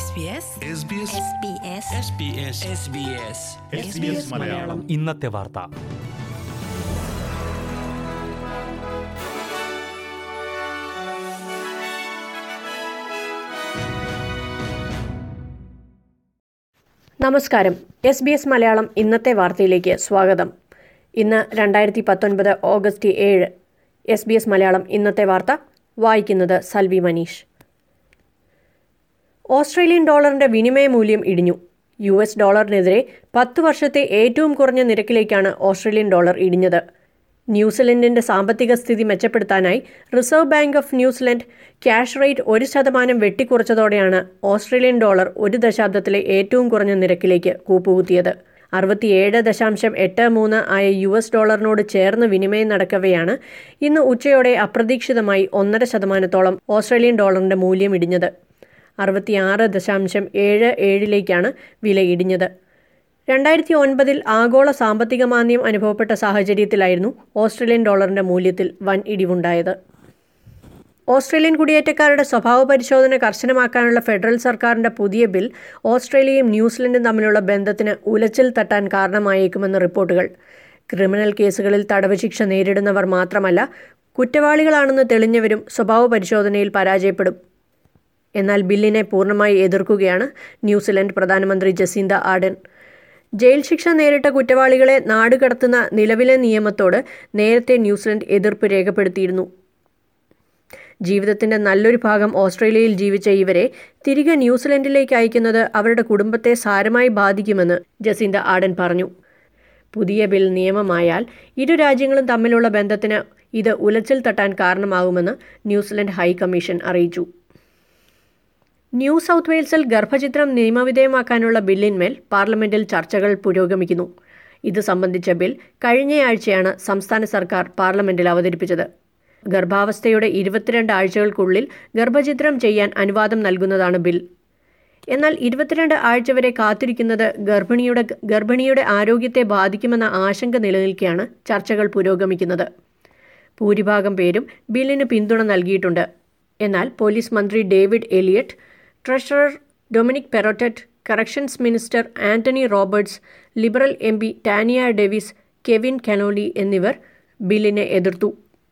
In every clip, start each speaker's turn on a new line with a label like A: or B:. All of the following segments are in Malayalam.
A: SBS
B: SBS
C: SBS മലയാളം
D: ഇന്നത്തെ വാർത്ത
E: നമസ്കാരം എസ് ബി എസ് മലയാളം ഇന്നത്തെ വാർത്തയിലേക്ക് സ്വാഗതം ഇന്ന് രണ്ടായിരത്തി പത്തൊൻപത് ഓഗസ്റ്റ് ഏഴ് എസ് ബി എസ് മലയാളം ഇന്നത്തെ വാർത്ത വായിക്കുന്നത് സൽവി മനീഷ് ഓസ്ട്രേലിയൻ ഡോളറിന്റെ വിനിമയ മൂല്യം ഇടിഞ്ഞു യു എസ് ഡോളറിനെതിരെ പത്ത് വർഷത്തെ ഏറ്റവും കുറഞ്ഞ നിരക്കിലേക്കാണ് ഓസ്ട്രേലിയൻ ഡോളർ ഇടിഞ്ഞത് ന്യൂസിലൻഡിന്റെ സാമ്പത്തിക സ്ഥിതി മെച്ചപ്പെടുത്താനായി reserve bank of New Zealand cash rate ഒരു ശതമാനം വെട്ടിക്കുറച്ചതോടെയാണ് ഓസ്ട്രേലിയൻ ഡോളർ ഒരു ദശാബ്ദത്തിലെ ഏറ്റവും കുറഞ്ഞ നിരക്കിലേക്ക് കൂപ്പുകുത്തിയത് അറുപത്തിയേഴ് ദശാംശം എട്ട് മൂന്ന് ആയ യു എസ് ഡോളറിനോട് ചേർന്ന് വിനിമയം നടക്കവെയാണ് ഇന്ന് ഉച്ചയോടെ അപ്രതീക്ഷിതമായി ഒന്നര ശതമാനത്തോളം ഓസ്ട്രേലിയൻ ഡോളറിന്റെ മൂല്യം ഇടിഞ്ഞത് അറുപത്തിയാറ് ദശാംശം ഏഴ് ഏഴിലേക്കാണ് വില ഇടിഞ്ഞത് രണ്ടായിരത്തി ഒൻപതിൽ ആഗോള സാമ്പത്തിക മാന്ദ്യം അനുഭവപ്പെട്ട സാഹചര്യത്തിലായിരുന്നു ഓസ്ട്രേലിയൻ ഡോളറിന്റെ മൂല്യത്തിൽ വൻ ഇടിവുണ്ടായത് ഓസ്ട്രേലിയൻ കുടിയേറ്റക്കാരുടെ സ്വഭാവ പരിശോധന കർശനമാക്കാനുള്ള ഫെഡറൽ സർക്കാരിന്റെ പുതിയ ബിൽ ഓസ്ട്രേലിയയും ന്യൂസിലൻഡും തമ്മിലുള്ള ബന്ധത്തിന് ഉലച്ചിൽ തട്ടാൻ കാരണമായേക്കുമെന്ന് റിപ്പോർട്ടുകൾ ക്രിമിനൽ കേസുകളിൽ തടവ് ശിക്ഷ നേരിടുന്നവർ മാത്രമല്ല കുറ്റവാളികളാണെന്ന് തെളിഞ്ഞവരും സ്വഭാവ പരിശോധനയിൽ പരാജയപ്പെടും എന്നാൽ ബില്ലിനെ പൂർണ്ണമായി എതിർക്കുകയാണ് ന്യൂസിലൻഡ് പ്രധാനമന്ത്രി ജസീന്ത ആഡൻ ജയിൽ ശിക്ഷ നേരിട്ട കുറ്റവാളികളെ നാടുകടത്തുന്ന നിലവിലെ നിയമത്തോട് നേരത്തെ ന്യൂസിലൻഡ് എതിർപ്പ് രേഖപ്പെടുത്തിയിരുന്നു ജീവിതത്തിന്റെ നല്ലൊരു ഭാഗം ഓസ്ട്രേലിയയിൽ ജീവിച്ച ഇവരെ തിരികെ ന്യൂസിലൻഡിലേക്ക് അയക്കുന്നത് അവരുടെ കുടുംബത്തെ സാരമായി ബാധിക്കുമെന്ന് ജസീന്ത ആഡൻ പറഞ്ഞു പുതിയ ബിൽ നിയമമായാൽ ഇരു രാജ്യങ്ങളും തമ്മിലുള്ള ബന്ധത്തിന് ഇത് ഉലച്ചിൽ തട്ടാൻ കാരണമാകുമെന്ന് ന്യൂസിലൻഡ് ഹൈക്കമ്മീഷൻ അറിയിച്ചു ന്യൂ സൗത്ത് വെയിൽസിൽ ഗർഭചിത്രം നിയമവിധേയമാക്കാനുള്ള ബില്ലിന്മേൽ പാർലമെന്റിൽ ചർച്ചകൾ പുരോഗമിക്കുന്നു ഇത് സംബന്ധിച്ച ബിൽ കഴിഞ്ഞയാഴ്ചയാണ് സംസ്ഥാന സർക്കാർ പാർലമെന്റിൽ അവതരിപ്പിച്ചത് ഗർഭാവസ്ഥയുടെ ഇരുപത്തിരണ്ട് ആഴ്ചകൾക്കുള്ളിൽ ഗർഭചിത്രം ചെയ്യാൻ അനുവാദം നൽകുന്നതാണ് ബിൽ എന്നാൽ ഇരുപത്തിരണ്ട് ആഴ്ച വരെ കാത്തിരിക്കുന്നത് ഗർഭിണിയുടെ ഗർഭിണിയുടെ ആരോഗ്യത്തെ ബാധിക്കുമെന്ന ആശങ്ക നിലനിൽക്കെയാണ് ചർച്ചകൾ പുരോഗമിക്കുന്നത് ഭൂരിഭാഗം പേരും ബില്ലിന് പിന്തുണ നൽകിയിട്ടുണ്ട് എന്നാൽ പോലീസ് മന്ത്രി David Elliott treasurer Dominic Perrottet corrections minister Anthony Roberts Liberal M P Tanya Davies Kevin Conolly എന്നിവർ ബില്ലിനെ എതിർത്തു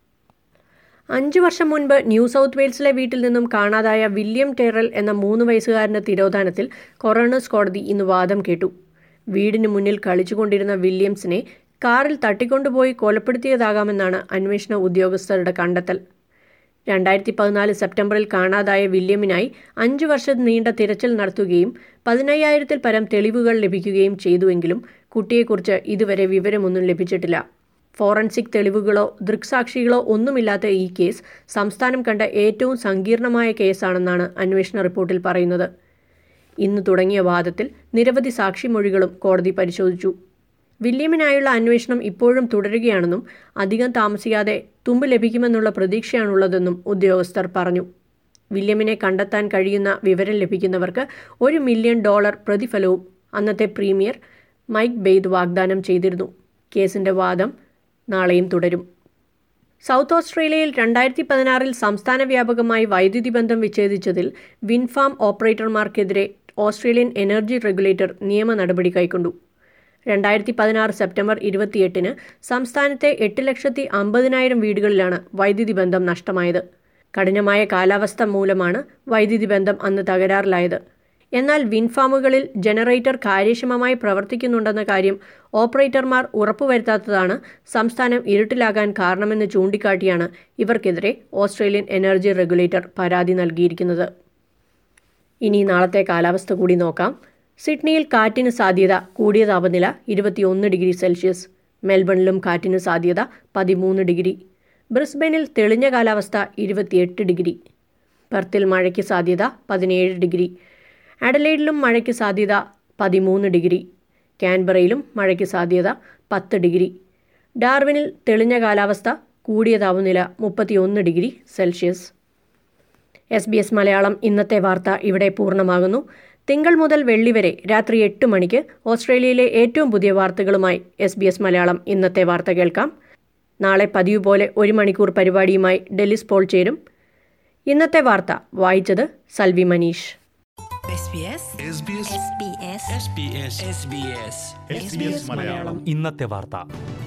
E: അഞ്ചു വർഷം മുൻപ് ന്യൂ സൗത്ത് വെയിൽസിലെ വീട്ടിൽ നിന്നും കാണാതായ വില്യം ടെറൽ എന്ന മൂന്ന് വയസ്സുകാരന്റെ തിരോധാനത്തിൽ കൊറോണേഴ്സ് കോടതി ഇന്ന് വാദം കേട്ടു വീടിന് മുന്നിൽ കളിച്ചുകൊണ്ടിരുന്ന വില്യംസിനെ കാറിൽ തട്ടിക്കൊണ്ടുപോയി കൊലപ്പെടുത്തിയതാകാമെന്നാണ് അന്വേഷണ ഉദ്യോഗസ്ഥരുടെ കണ്ടെത്തൽ രണ്ടായിരത്തി പതിനാല് സെപ്റ്റംബറിൽ കാണാതായ വില്യമിനായി അഞ്ചു വർഷം നീണ്ട തിരച്ചിൽ നടത്തുകയും പതിനയ്യായിരത്തിൽ പരം തെളിവുകൾ ലഭിക്കുകയും ചെയ്തുവെങ്കിലും കുട്ടിയെക്കുറിച്ച് ഇതുവരെ വിവരമൊന്നും ലഭിച്ചിട്ടില്ല ഫോറൻസിക് തെളിവുകളോ ദൃക്സാക്ഷികളോ ഒന്നുമില്ലാത്ത ഈ കേസ് സംസ്ഥാനം കണ്ട ഏറ്റവും സങ്കീർണമായ കേസാണെന്നാണ് അന്വേഷണ റിപ്പോർട്ടിൽ പറയുന്നത് ഇന്ന് തുടങ്ങിയ വാദത്തിൽ നിരവധി സാക്ഷിമൊഴികളും കോടതി പരിശോധിച്ചു വില്യമിനായുള്ള അന്വേഷണം ഇപ്പോഴും തുടരുകയാണെന്നും അധികം താമസിയാതെ തുമ്പ് ലഭിക്കുമെന്നുള്ള പ്രതീക്ഷയാണുള്ളതെന്നും ഉദ്യോഗസ്ഥർ പറഞ്ഞു വില്യമിനെ കണ്ടെത്താൻ കഴിയുന്ന വിവരം ലഭിക്കുന്നവർക്ക് ഒരു മില്യൺ ഡോളർ പ്രതിഫലവും അന്നത്തെ പ്രീമിയർ മൈക്ക് ബെയ്ദ് വാഗ്ദാനം ചെയ്തിരുന്നു കേസിന്റെ വാദം നാളെയും തുടരും സൗത്ത് ഓസ്ട്രേലിയയിൽ രണ്ടായിരത്തി പതിനാറിൽ സംസ്ഥാന വ്യാപകമായി വൈദ്യുതി ബന്ധം വിച്ഛേദിച്ചതിൽ വിൻഫാം ഓപ്പറേറ്റർമാർക്കെതിരെ ഓസ്ട്രേലിയൻ എനർജി റെഗുലേറ്റർ നിയമ നടപടി കൈക്കൊണ്ടു രണ്ടായിരത്തി പതിനാറ് സെപ്റ്റംബർ ഇരുപത്തിയെട്ടിന് സംസ്ഥാനത്തെ എട്ട് ലക്ഷത്തി അമ്പതിനായിരം വീടുകളിലാണ് വൈദ്യുതി ബന്ധം നഷ്ടമായത് കഠിനമായ കാലാവസ്ഥ മൂലമാണ് വൈദ്യുതി ബന്ധം അന്ന് തകരാറിലായത് എന്നാൽ വിൻഫാമുകളിൽ ജനറേറ്റർ കാര്യക്ഷമമായി പ്രവർത്തിക്കുന്നുണ്ടെന്ന കാര്യം ഓപ്പറേറ്റർമാർ ഉറപ്പുവരുത്താത്തതാണ് സംസ്ഥാനം ഇരുട്ടിലാകാൻ കാരണമെന്ന് ചൂണ്ടിക്കാട്ടിയാണ് ഇവർക്കെതിരെ ഓസ്ട്രേലിയൻ എനർജി റെഗുലേറ്റർ പരാതി നൽകിയിരിക്കുന്നത് ഇനി നാളത്തെ കാലാവസ്ഥ കൂടി നോക്കാം സിഡ്നിയിൽ കാറ്റിന് സാധ്യത കൂടിയ താപനില ഇരുപത്തിയൊന്ന് ഡിഗ്രി സെൽഷ്യസ് മെൽബണിലും കാറ്റിന് സാധ്യത പതിമൂന്ന് ഡിഗ്രി ബ്രിസ്ബനിൽ തെളിഞ്ഞ കാലാവസ്ഥ ഇരുപത്തിയെട്ട് ഡിഗ്രി പെർത്തിൽ മഴയ്ക്ക് സാധ്യത പതിനേഴ് ഡിഗ്രി അഡലൈഡിലും മഴയ്ക്ക് സാധ്യത പതിമൂന്ന് ഡിഗ്രി കാൻബറയിലും മഴയ്ക്ക് സാധ്യത പത്ത് ഡിഗ്രി ഡാർവിനിൽ തെളിഞ്ഞ കാലാവസ്ഥ കൂടിയ താപനില മുപ്പത്തിയൊന്ന് degree Celsius S B S Malayalam ഇന്നത്തെ വാർത്ത ഇവിടെ പൂർണ്ണമാകുന്നു തിങ്കൾ മുതൽ വെള്ളി വരെ രാത്രി എട്ട് മണിക്ക് ഓസ്ട്രേലിയയിലെ ഏറ്റവും പുതിയ വാർത്തകളുമായി എസ് ബി എസ് മലയാളം ഇന്നത്തെ വാർത്ത കേൾക്കാം നാളെ പതിവ് പോലെ ഒരു മണിക്കൂർ പരിപാടിയുമായി ഡെലിസ് പോൾ ചേരും ഇന്നത്തെ വാർത്ത വായിച്ചത് Salvi Manish
A: SBS
C: SBS
A: SBS
C: SBS Malayalam
B: ഇന്നത്തെ വാർത്ത